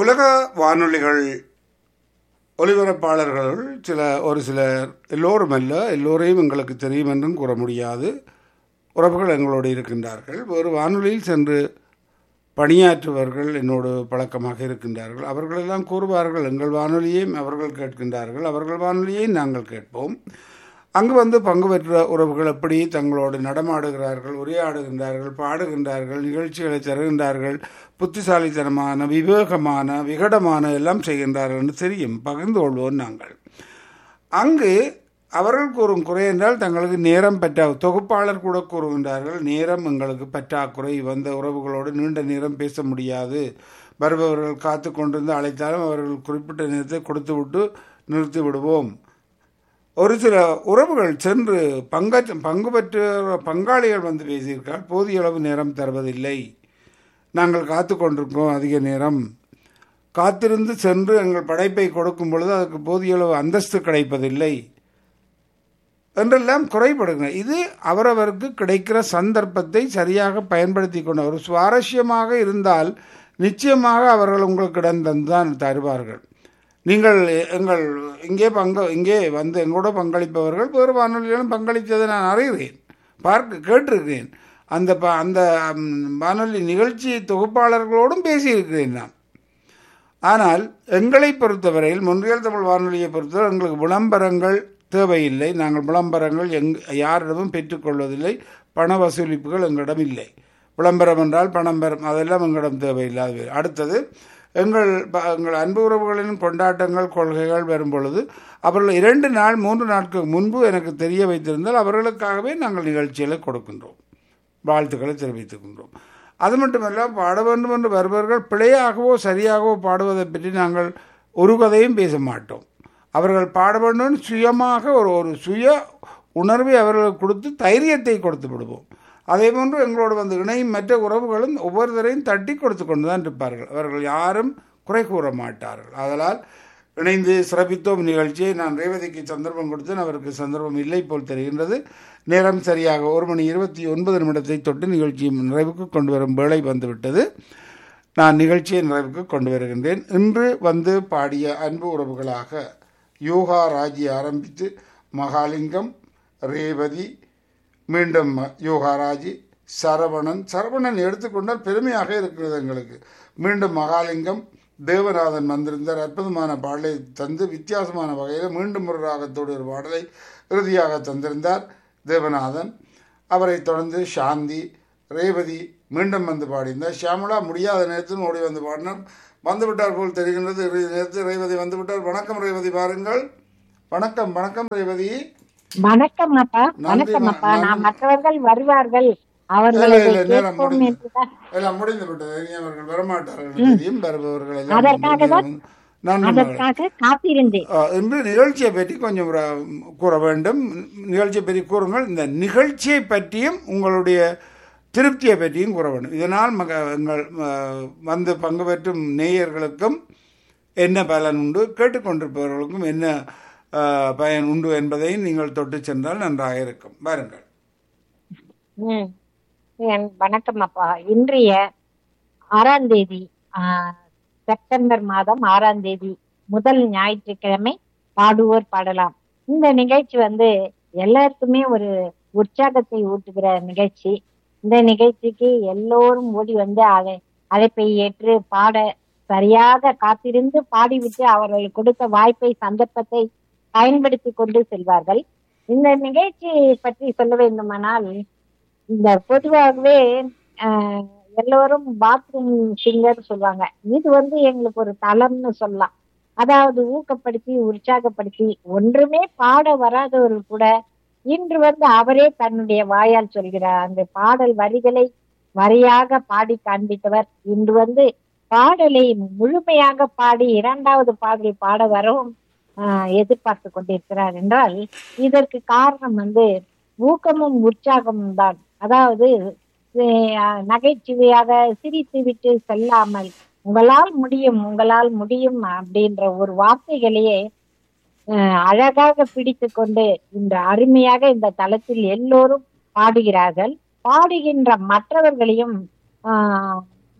உலக வானொலிகள் ஒலிபரப்பாளர்கள் சில ஒரு சிலர் எல்லோரும் அல்ல எல்லோரையும் எங்களுக்கு தெரியும் என்றும் கூற முடியாது உறவுகள் எங்களோடு இருக்கின்றார்கள் வேறு வானொலியில் சென்று பணியாற்றுபவர்கள் என்னோடு பழக்கமாக இருக்கின்றார்கள் அவர்களெல்லாம் கூறுவார்கள் எங்கள் வானொலியையும் அவர்கள் கேட்கின்றார்கள் அவர்கள் வானொலியை நாங்கள் கேட்போம் அங்கு வந்து பங்கு பெற்ற உறவுகள் எப்படி தங்களோடு நடமாடுகிறார்கள் உரையாடுகின்றார்கள் பாடுகின்றார்கள் நிகழ்ச்சிகளை தருகின்றார்கள் புத்திசாலித்தனமான விவேகமான விகடமான எல்லாம் செய்கின்றார்கள் என்று தெரியும் பகிர்ந்து கொள்வோம் நாங்கள் அங்கு அவர்கள் கூறும் குறை என்றால் தங்களுக்கு நேரம் பற்றா தொகுப்பாளர் கூட கூறுகின்றார்கள் நேரம் எங்களுக்கு பற்றாக்குறை வந்த உறவுகளோடு நீண்ட நேரம் பேச முடியாது வருபவர்கள் காத்து கொண்டிருந்து அழைத்தாலும் அவர்கள் குறிப்பிட்ட நேரத்தை கொடுத்து விட்டு நிறுத்தி விடுவோம் ஒரு சில உறவுகள் சென்று பங்கற்ற பங்கு பெற்ற பங்காளிகள் வந்து பேசியிருக்கால் போதிய அளவு நேரம் தருவதில்லை நாங்கள் காத்து கொண்டிருக்கோம் அதிக நேரம் காத்திருந்து சென்று எங்கள் படைப்பை கொடுக்கும் பொழுது அதுக்கு போதிய அளவு அந்தஸ்து கிடைப்பதில்லை என்றெல்லாம் குறைபடுகின்றன இது அவரவருக்கு கிடைக்கிற சந்தர்ப்பத்தை சரியாக பயன்படுத்தி கொண்டு ஒரு சுவாரஸ்யமாக இருந்தால் நிச்சயமாக அவர்கள் உங்களுக்கு இடம் தந்துதான் தருவார்கள் நீங்கள் எங்கள் இங்கே பங்கு இங்கே வந்து எங்களோட பங்களிப்பவர்கள் வேறு வானொலியிலும் பங்களித்ததை நான் அறிகிறேன் பார்க்க கேட்டிருக்கிறேன் அந்த ப அந்த வானொலி நிகழ்ச்சி தொகுப்பாளர்களோடும் பேசியிருக்கிறேன் நான் ஆனால் எங்களை பொறுத்தவரையில் முன்றியல் தமிழ் வானொலியை பொறுத்தவரை எங்களுக்கு விளம்பரங்கள் தேவையில்லை நாங்கள் விளம்பரங்கள் எங் யாரிடமும் பெற்றுக்கொள்வதில்லை பண வசூலிப்புகள் எங்களிடம் இல்லை விளம்பரம் என்றால் பணம் பெறும் அதெல்லாம் எங்களிடம் தேவையில்லாத அடுத்தது எங்கள் எங்கள் அன்பு உறவுகளின் கொண்டாட்டங்கள் கொள்கைகள் வரும் பொழுது அவர்கள் இரண்டு நாள் மூன்று நாட்களுக்கு முன்பு எனக்கு தெரிய வைத்திருந்தால் அவர்களுக்காகவே நாங்கள் நிகழ்ச்சிகளை கொடுக்கின்றோம் வாழ்த்துக்களை தெரிவித்துக்கின்றோம் அது மட்டுமல்ல பாட வேண்டும் என்று வருபவர்கள் பிழையாகவோ சரியாகவோ பாடுவதை பற்றி நாங்கள் ஒரு கதையும் பேச மாட்டோம் அவர்கள் பாட வேண்டும் சுயமாக ஒரு ஒரு சுய உணர்வை அவர்களுக்கு கொடுத்து தைரியத்தை கொடுத்து விடுவோம் அதே போன்று எங்களோடு வந்து இணையும் மற்ற உறவுகளும் ஒவ்வொருத்தரையும் தட்டி கொடுத்து கொண்டு தான் இருப்பார்கள் அவர்கள் யாரும் குறை கூற மாட்டார்கள் அதனால் இணைந்து சிறப்பித்தோம் நிகழ்ச்சியை நான் ரேவதிக்கு சந்தர்ப்பம் கொடுத்தேன் அவருக்கு சந்தர்ப்பம் இல்லை போல் தெரிகின்றது நேரம் சரியாக ஒரு மணி இருபத்தி ஒன்பது நிமிடத்தை தொட்டு நிகழ்ச்சியை நிறைவுக்கு கொண்டு வரும் வேலை வந்துவிட்டது நான் நிகழ்ச்சியை நிறைவுக்கு கொண்டு வருகின்றேன் இன்று வந்து பாடிய அன்பு உறவுகளாக யோகா ராஜி ஆரம்பித்து மகாலிங்கம் ரேவதி மீண்டும் யோகாராஜி சரவணன் சரவணன் எடுத்துக்கொண்டால் பெருமையாக இருக்கிறது எங்களுக்கு மீண்டும் மகாலிங்கம் தேவநாதன் வந்திருந்தார் அற்புதமான பாடலை தந்து வித்தியாசமான வகையில் மீண்டும் ஒரு ராகத்தோடு ஒரு பாடலை இறுதியாக தந்திருந்தார் தேவநாதன் அவரை தொடர்ந்து சாந்தி ரேவதி மீண்டும் வந்து பாடியிருந்தார் ஷியாமலா முடியாத நேரத்தில் ஓடி வந்து பாடினார் வந்துவிட்டார் போல் தெரிகின்றது நேரத்தில் ரேவதி வந்துவிட்டார் வணக்கம் ரேவதி பாருங்கள் வணக்கம் வணக்கம் ரேவதி வணக்கம் அப்பா வணக்கம் அப்பா நான் மற்றவர்கள் வருவார்கள் அவர்களை கேட்போம் என்றுதான் எல்லாம் முடிந்து விட்டது அவர்கள் வரமாட்டார்கள் தெரியும் வருபவர்கள் அதற்காக எல்லாம் தான் நான் அதற்காக காத்திருந்தேன் இன்று நிகழ்ச்சியை பற்றி கொஞ்சம் கூற வேண்டும் நிகழ்ச்சியை பற்றி கூறுங்கள் இந்த நிகழ்ச்சியை பற்றியும் உங்களுடைய திருப்தியை பற்றியும் கூற வேண்டும் இதனால் மக எங்கள் வந்து பங்கு பெற்றும் நேயர்களுக்கும் என்ன பலன் உண்டு கேட்டுக்கொண்டிருப்பவர்களுக்கும் என்ன பயன் உண்டு என்பதையும் நீங்கள் தொட்டு சென்றால் நன்றாக இருக்கும் பாருங்கள் வணக்கம் அப்பா இன்றைய ஆறாம் தேதி செப்டம்பர் மாதம் ஆறாம் தேதி முதல் ஞாயிற்றுக்கிழமை பாடுவோர் பாடலாம் இந்த நிகழ்ச்சி வந்து எல்லாருக்குமே ஒரு உற்சாகத்தை ஊட்டுகிற நிகழ்ச்சி இந்த நிகழ்ச்சிக்கு எல்லோரும் ஓடி வந்து அழை அழைப்பை ஏற்று பாட சரியாக காத்திருந்து பாடிவிட்டு அவர்கள் கொடுத்த வாய்ப்பை சந்தர்ப்பத்தை பயன்படுத்தி கொண்டு செல்வார்கள் இந்த நிகழ்ச்சி பற்றி சொல்ல வேண்டுமானால் இந்த பொதுவாகவே எல்லோரும் பாத்ரூம் சிங்கர் சொல்லுவாங்க இது வந்து எங்களுக்கு ஒரு தளம்னு சொல்லலாம் அதாவது ஊக்கப்படுத்தி உற்சாகப்படுத்தி ஒன்றுமே பாட வராதவர்கள் கூட இன்று வந்து அவரே தன்னுடைய வாயால் சொல்கிறார் அந்த பாடல் வரிகளை வரியாக பாடி காண்பித்தவர் இன்று வந்து பாடலை முழுமையாக பாடி இரண்டாவது பாடல் பாட வரவும் எதிர்பார்த்து கொண்டிருக்கிறார் என்றால் இதற்கு காரணம் வந்து ஊக்கமும் உற்சாகமும் தான் அதாவது நகைச்சுவையாக சிரித்து விட்டு செல்லாமல் உங்களால் முடியும் உங்களால் முடியும் அப்படின்ற ஒரு வார்த்தைகளையே அழகாக பிடித்து கொண்டு இந்த அருமையாக இந்த தளத்தில் எல்லோரும் பாடுகிறார்கள் பாடுகின்ற மற்றவர்களையும்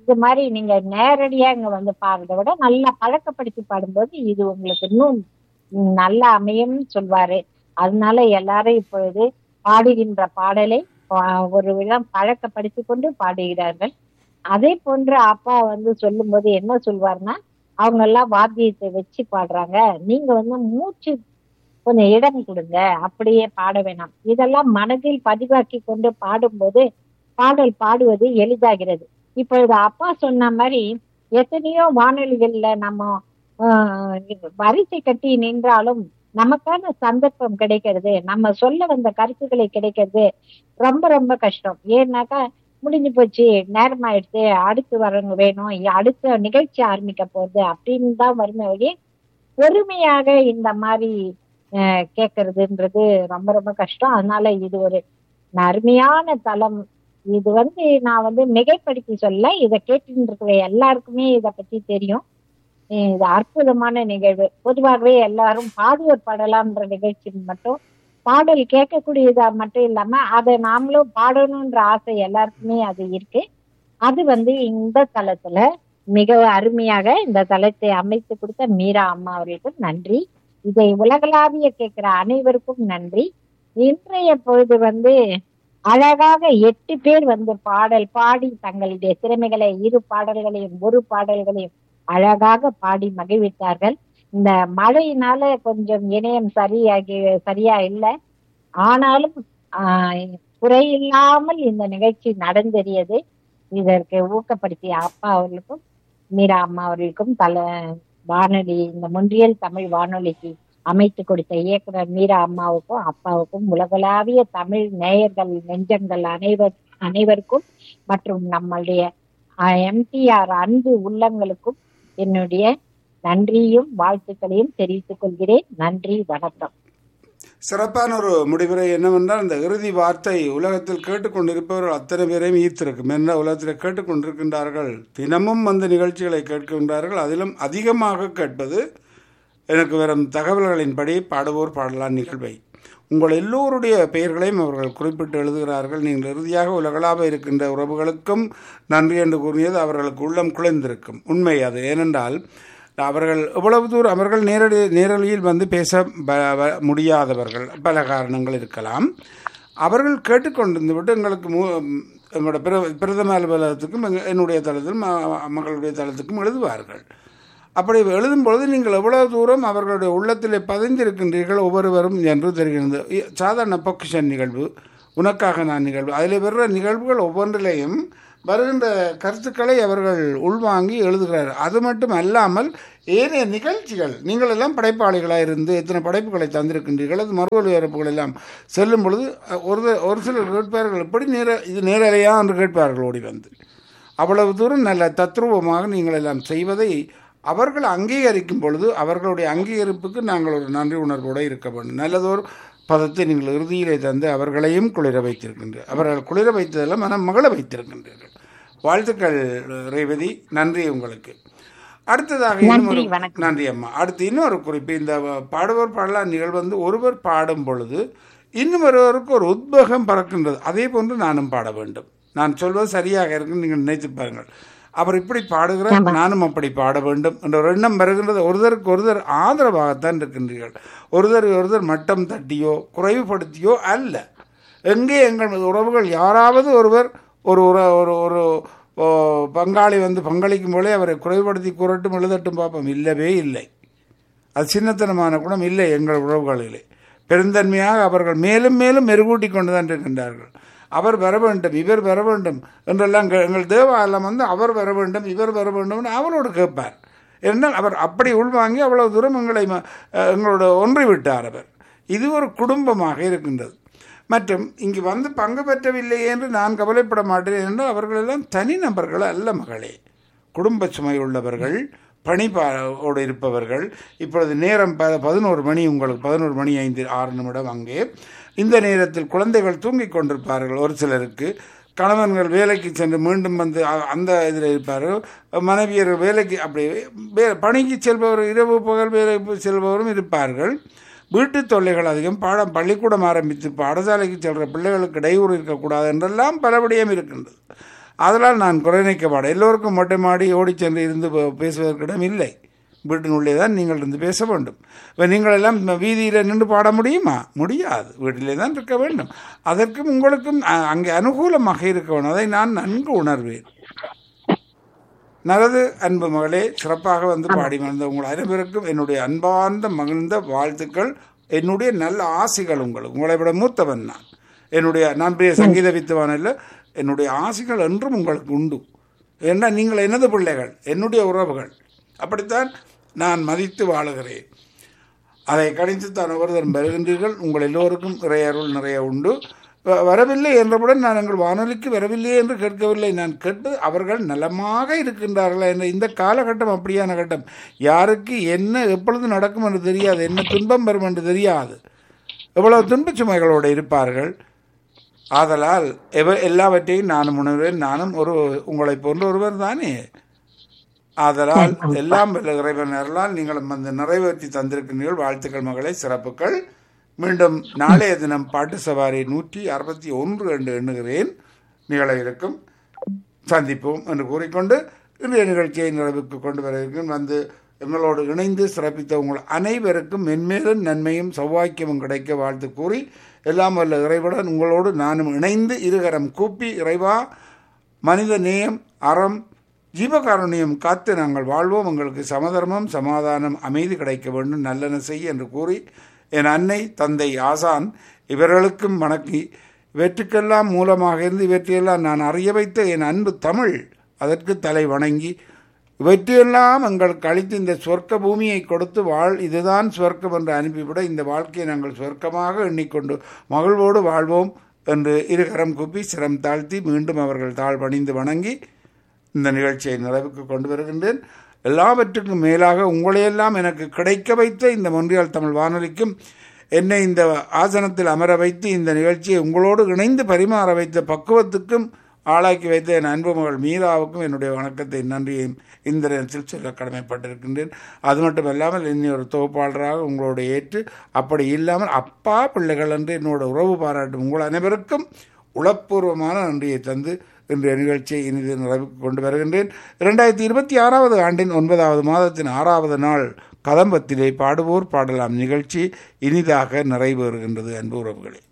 இது மாதிரி நீங்க நேரடியா இங்க வந்து பாடுறதை விட நல்லா பழக்கப்படுத்தி பாடும்போது இது உங்களுக்கு இன்னும் நல்லா அமையும்னு சொல்வாரு அதனால எல்லாரும் இப்பொழுது பாடுகின்ற பாடலை ஆஹ், ஒரு விதம் பழக்கப்படுத்தி கொண்டு பாடுகிறார்கள் அதே போன்று அப்பா வந்து சொல்லும்போது என்ன சொல்வாருன்னா அவங்க எல்லாம் வாத்தியத்தை வச்சு பாடுறாங்க நீங்க வந்து மூச்சு கொஞ்சம் இடம் கொடுங்க அப்படியே பாட வேணாம் இதெல்லாம் மனதில் பதிவாக்கி கொண்டு பாடும்போது பாடல் பாடுவது எளிதாகிறது இப்பொழுது அப்பா சொன்ன மாதிரி எத்தனையோ வானொலிகள்ல நம்ம ஆஹ், வரிசை கட்டி நின்றாலும் நமக்கான சந்தர்ப்பம் கிடைக்கிறது நம்ம சொல்ல வந்த கருத்துக்களை கிடைக்கிறது ரொம்ப ரொம்ப கஷ்டம் ஏன்னாக்கா முடிஞ்சு போச்சு நேரம் ஆயிடுச்சு அடுத்து வரவங்க வேணும் இ- அடுத்த நிகழ்ச்சி ஆரம்பிக்க போகுது அப்படின்னு தான் வருமே ஒழிய பொறுமையாக இந்த மாதிரி அஹ், கேட்கறதுன்றது ரொம்ப ரொம்ப கஷ்டம் அதனால இது ஒரு அருமையான தளம் இது வந்து நான் வந்து மிகைப்படுத்தி சொல்ல இதை கேட்டுட்டு இருக்கிற எல்லாருக்குமே இதை பத்தி தெரியும் அஹ் இது அற்புதமான நிகழ்வு பொதுவாகவே எல்லாரும் பாடுவோர் பாடலாம்ன்ற நிகழ்ச்சி மட்டும் பாடல் கேட்கக்கூடியதா மட்டும் இல்லாம அதை நாமளும் பாடணும்ன்ற ஆசை எல்லாருக்குமே அது இருக்கு அது வந்து இந்த தளத்துல மிக அருமையாக இந்த தளத்தை அமைத்து கொடுத்த மீரா அம்மா அவர்களுக்கு நன்றி இதை உலகளாவிய கேட்கிற அனைவருக்கும் நன்றி இன்றைய பொழுது வந்து அழகாக எட்டு பேர் வந்து பாடல் பாடி தங்களுடைய திறமைகளை இரு பாடல்களையும் ஒரு பாடல்களையும் அழகாக பாடி மகிழ்வித்தார்கள் இந்த மழையினால கொஞ்சம் இணையம் சரியாகி சரியா இல்லை ஆனாலும் ஆஹ், குறையில்லாமல் இந்த நிகழ்ச்சி நடந்தேறியது இதற்கு ஊக்கப்படுத்திய அப்பா அவர்களுக்கும் மீரா அம்மா அவர்களுக்கும் தல வானொலி இந்த முன்றியல் தமிழ் வானொலிக்கு அமைத்து கொடுத்த இயக்குனர் மீரா அம்மாவுக்கும் அப்பாவுக்கும் உலகளாவிய தமிழ் நேயர்கள் நெஞ்சங்கள் அனைவர் அனைவருக்கும் மற்றும் நம்மளுடைய எம்டிஆர் அன்பு உள்ளங்களுக்கும் என்னுடைய நன்றியும் வாழ்த்துக்களையும் தெரிவித்துக் கொள்கிறேன் நன்றி வணக்கம் சிறப்பான ஒரு முடிவுரை என்னவென்றால் இந்த இறுதி வார்த்தை உலகத்தில் கேட்டுக்கொண்டிருப்பவர்கள் அத்தனை பேரையும் ஈர்த்திருக்கும் என்ன உலகத்தில் கேட்டுக்கொண்டிருக்கின்றார்கள் தினமும் அந்த நிகழ்ச்சிகளை கேட்கின்றார்கள் அதிலும் அதிகமாக கேட்பது எனக்கு வரும் தகவல்களின்படி பாடுவோர் பாடலாம் நிகழ்வை உங்கள் எல்லோருடைய பெயர்களையும் அவர்கள் குறிப்பிட்டு எழுதுகிறார்கள் நீங்கள் இறுதியாக உலகளாக இருக்கின்ற உறவுகளுக்கும் நன்றி என்று கூறியது அவர்களுக்கு உள்ளம் குலைந்திருக்கும் உண்மை அது ஏனென்றால் அவர்கள் எவ்வளவு தூரம் அவர்கள் நேரடி நேரலியில் வந்து பேச ப- வ- முடியாதவர்கள் பல காரணங்கள் இருக்கலாம் அவர்கள் கேட்டுக்கொண்டிருந்து விட்டு எங்களுக்கு மு எங்களோட பிர பிரதம அலுவலகத்துக்கும் எங்க- என்னுடைய தளத்திலும் ம- மகளுடைய தளத்துக்கும் எழுதுவார்கள் அப்படி எழுதும் பொழுது நீங்கள் எவ்வளவு தூரம் அவர்களுடைய உள்ளத்திலே பதிந்திருக்கின்றீர்கள் ஒவ்வொருவரும் என்று தெரிகிறது இ- சாதாரண பொக்கிஷன் நிகழ்வு உனக்காக நான் நிகழ்வு அதில் வர்ற நிகழ்வுகள் ஒவ்வொன்றிலையும் வருகின்ற கருத்துக்களை அவர்கள் உள்வாங்கி எழுதுகிறார்கள் அது மட்டும் அல்லாமல் ஏனைய நிகழ்ச்சிகள் நீங்கள் எல்லாம் படைப்பாளிகளாக இருந்து எத்தனை படைப்புகளை தந்திருக்கின்றீர்கள் அது மறு ஒலிபரப்புகள் எல்லாம் செல்லும் பொழுது அஹ், ஒரு ஒரு சிலர் கேட்பார்கள் எப்படி நேர இது நேரலையா என்று கேட்பார்கள் ஓடி வந்து அவ்வளவு தூரம் நல்ல தத்ரூபமாக நீங்கள் எல்லாம் செய்வதை அவர்கள் அங்கீகரிக்கும் பொழுது அவர்களுடைய அங்கீகரிப்புக்கு நாங்கள் ஒரு நன்றி உணர்வோடு இருக்க வேண்டும் நல்லதொரு பதத்தை நீங்கள் இறுதியிலே தந்து அவர்களையும் குளிர வைத்திருக்கின்றீர்கள் அவர்கள் குளிர வைத்ததெல்லாம் மனம் மகள வைத்திருக்கின்றீர்கள் வாழ்த்துக்கள் ரேவதி நன்றி உங்களுக்கு அடுத்ததாக இன்னும் நன்றி, ஒரு வணக்கம். நன்றி அம்மா அடுத்து இன்னொரு குறிப்பு இந்த பாடுவோர் பாடலாம் நிகழ்வு வந்து ஒருவர் பாடும் பொழுது இன்னும் ஒருவருக்கு ஒரு உத்வேகம் பறக்கின்றது அதே போன்று நானும் பாட வேண்டும் நான் சொல்வது சரியாக இருக்குன்னு நீங்கள் நினைத்து பாருங்கள் அவர் இப்படி பாடுகிறார் நானும் அப்படி பாட வேண்டும் என்ற ஒரு எண்ணம் வருகின்றது ஒருதருக்கு ஒருத்தர் ஆதரவாகத்தான் இருக்கின்றீர்கள் ஒருத்தர் ஒருத்தர் மட்டம் தட்டியோ குறைவுபடுத்தியோ அல்ல எங்கே எங்கள் உறவுகள் யாராவது ஒருவர் ஒரு உற- ஒரு ஒரு ஓ, பங்காளி வந்து பங்களிக்கும் போலே அவரை குறைவுபடுத்தி கூறட்டும் எழுதட்டும் பார்ப்போம் இல்லவே இல்லை அது சின்னத்தனமான குணம் இல்லை எங்கள் உறவுகளிலே பெருந்தன்மையாக அவர்கள் மேலும் மேலும் மெருகூட்டி கொண்டு தான் இருக்கின்றார்கள் அவர் வர வேண்டும் இவர் வர வேண்டும் என்றெல்லாம் எங்கள் எங்கள் தேவாலயம் வந்து அவர் வர வேண்டும் இவர் வர வேண்டும் அவரோடு கேட்பார் என்றால் அவர் அப்படி உள்வாங்கி அவ்வளவு தூரம் எங்களை ம- அஹ் எங்களோட ஒன்றி விட்டார் அவர் இது ஒரு குடும்பமாக இருக்கின்றது மற்றும் இங்கு வந்து பங்கு பெற்றவில்லை என்று நான் கவலைப்பட மாட்டேன் என்று அவர்களெல்லாம் தனிநபர்கள் அல்ல மகளே குடும்ப சுமை உள்ளவர்கள் பணிபாரோடு இருப்பவர்கள் இப்பொழுது நேரம் ப பதினோரு மணி உங்களுக்கு பதினோரு மணி ஐந்து ஆறு நிமிடம் அங்கே இந்த நேரத்தில் குழந்தைகள் தூங்கிக் கொண்டிருப்பார்கள் ஒரு சிலருக்கு கணவன்கள் வேலைக்கு சென்று மீண்டும் வந்து அ- அந்த இதில் இருப்பார்கள் மனைவியர் வேலைக்கு அப்படி வே பணிக்கு செல்பவர் இரவு பகல் வேலைக்கு செல்பவரும் இருப்பார்கள் வீட்டு தொல்லைகள் அதிகம் பாடம் பள்ளிக்கூடம் ஆரம்பித்து பாடசாலைக்கு செல்கிற பிள்ளைகளுக்கு இடையூறு இருக்கக்கூடாது என்றெல்லாம் பல விடயம் இருக்கின்றது அதனால் நான் குறை நிற்க மாட்டேன் எல்லோருக்கும் மொட்டை மாடி ஓடிச் சென்று இருந்து பே- பேசுவதற்கிடம் இல்லை வீட்டினுள்ளே தான் நீங்கள் இருந்து பேச வேண்டும் இப்போ நீங்கள் எல்லாம் வீதியில் நின்று பாட முடியுமா முடியாது வீட்டிலே தான் இருக்க வேண்டும் அதற்கும் உங்களுக்கும் அ- அங்கே அனுகூலமாக இருக்க வேண்டும் அதை நான் நன்கு உணர்வேன் நல்லது அன்பு மகளே சிறப்பாக வந்து பாடி மகிழ்ந்த உங்கள் அனைவருக்கும் என்னுடைய அன்பார்ந்த மகிழ்ந்த வாழ்த்துக்கள் என்னுடைய நல்ல ஆசைகள் உங்களுக்கு உங்களை விட மூத்தவன் நான் என்னுடைய நான் பெரிய சங்கீத வித்துவான் இல்லை என்னுடைய ஆசைகள் என்றும் உங்களுக்கு உண்டு ஏன்னா நீங்கள் எனது பிள்ளைகள் என்னுடைய உறவுகள் அப்படித்தான் நான் மதித்து வாழுகிறேன் அதை கணித்து தான் ஒருவரும் வருகின்றீர்கள் உங்கள் எல்லோருக்கும் இறையருள் நிறைய உண்டு வ- வரவில்லை என்றவுடன் நான் எங்கள் வானொலிக்கு வரவில்லை என்று கேட்கவில்லை நான் கேட்டு அவர்கள் நலமாக இருக்கின்றார்களா என்ற இந்த காலகட்டம் அப்படியான கட்டம் யாருக்கு என்ன எப்பொழுது நடக்கும் என்று தெரியாது என்ன துன்பம் வரும் என்று தெரியாது எவ்வளவு துன்பச் சுமைகளோடு இருப்பார்கள் ஆதலால் எவ எல்லாவற்றையும் நானும் உணர்வேன் நானும் ஒரு உங்களைப் போன்ற ஒருவர் தானே ஆதலால் எல்லாம் வல்ல இறைவன் அருளால் நீங்களும் வந்து நிறைவேற்றி தந்திருக்கின்றீர்கள் வாழ்த்துக்கள் மகளே சிறப்புகள் மீண்டும் நாளைய தினம் பாட்டு சவாரி நூற்றி அறுபத்தி ஒன்று என்று எண்ணுகிறேன் நிகழ இருக்கும் சந்திப்போம் என்று கூறிக்கொண்டு இன்றைய நிகழ்ச்சியை நிறைவுக்கு கொண்டு வர இருக்கும் வந்து எங்களோடு இணைந்து சிறப்பித்த உங்கள் அனைவருக்கும் மென்மேலும் நன்மையும் சௌவாக்கியமும் கிடைக்க வாழ்த்து கூறி எல்லாம் வல்ல இறைவனுடன் உங்களோடு நானும் இணைந்து இருகரம் கூப்பி இறைவா மனித நேயம் அறம் ஜீவகாருண்யம் காத்து நாங்கள் வாழ்வோம் உங்களுக்கு சமதர்மம் சமாதானம் அமைதி கிடைக்க வேண்டும் நல்லன செய் என்று கூறி என் அன்னை தந்தை ஆசான் இவர்களுக்கும் வணங்கி இவற்றுக்கெல்லாம் மூலமாக இருந்து இவற்றையெல்லாம் நான் அறிய வைத்த என் அன்பு தமிழ் அதற்கு தலை வணங்கி இவற்றையெல்லாம் எங்களுக்கு அளித்து இந்த சொர்க்க பூமியை கொடுத்து வாழ் இதுதான் சொர்க்கம் என்று அனுப்பிவிட இந்த வாழ்க்கையை நாங்கள் சொர்க்கமாக எண்ணிக்கொண்டு மகிழ்வோடு வாழ்வோம் என்று இருகரம் குப்பி சிரம் தாழ்த்தி மீண்டும் அவர்கள் தாழ் பணிந்து வணங்கி இந்த நிகழ்ச்சியை நிறைவுக்கு கொண்டு வருகின்றேன் எல்லாவற்றுக்கும் மேலாக உங்களையெல்லாம் எனக்கு கிடைக்க வைத்த இந்த மொன்றியால் தமிழ் வானொலிக்கும் என்னை இந்த ஆசனத்தில் அமர வைத்து இந்த நிகழ்ச்சியை உங்களோடு இணைந்து பரிமாற வைத்த பக்குவத்துக்கும் ஆளாக்கி வைத்த என் அன்பு மகள் மீராவுக்கும் என்னுடைய வணக்கத்தை நன்றியையும் இந்த நேரத்தில் சொல்ல கடமைப்பட்டிருக்கின்றேன் அது மட்டும் இல்லாமல் இன்னும் ஒரு தொகுப்பாளராக உங்களோட ஏற்று அப்படி இல்லாமல் அப்பா பிள்ளைகள் என்று என்னோட உறவு பாராட்டும் உங்கள் அனைவருக்கும் உளப்பூர்வமான நன்றியை தந்து இன்றைய நிகழ்ச்சியை இனிது நிறைவுக்கு கொண்டு வருகின்றேன் இரண்டாயிரத்தி இருபத்தி ஆறாவது ஆண்டின் ஒன்பதாவது மாதத்தின் ஆறாவது நாள் கதம்பத்திலே பாடுவோர் பாடலாம் நிகழ்ச்சி இனிதாக நிறைவேறுகின்றது அன்பு உறவுகளே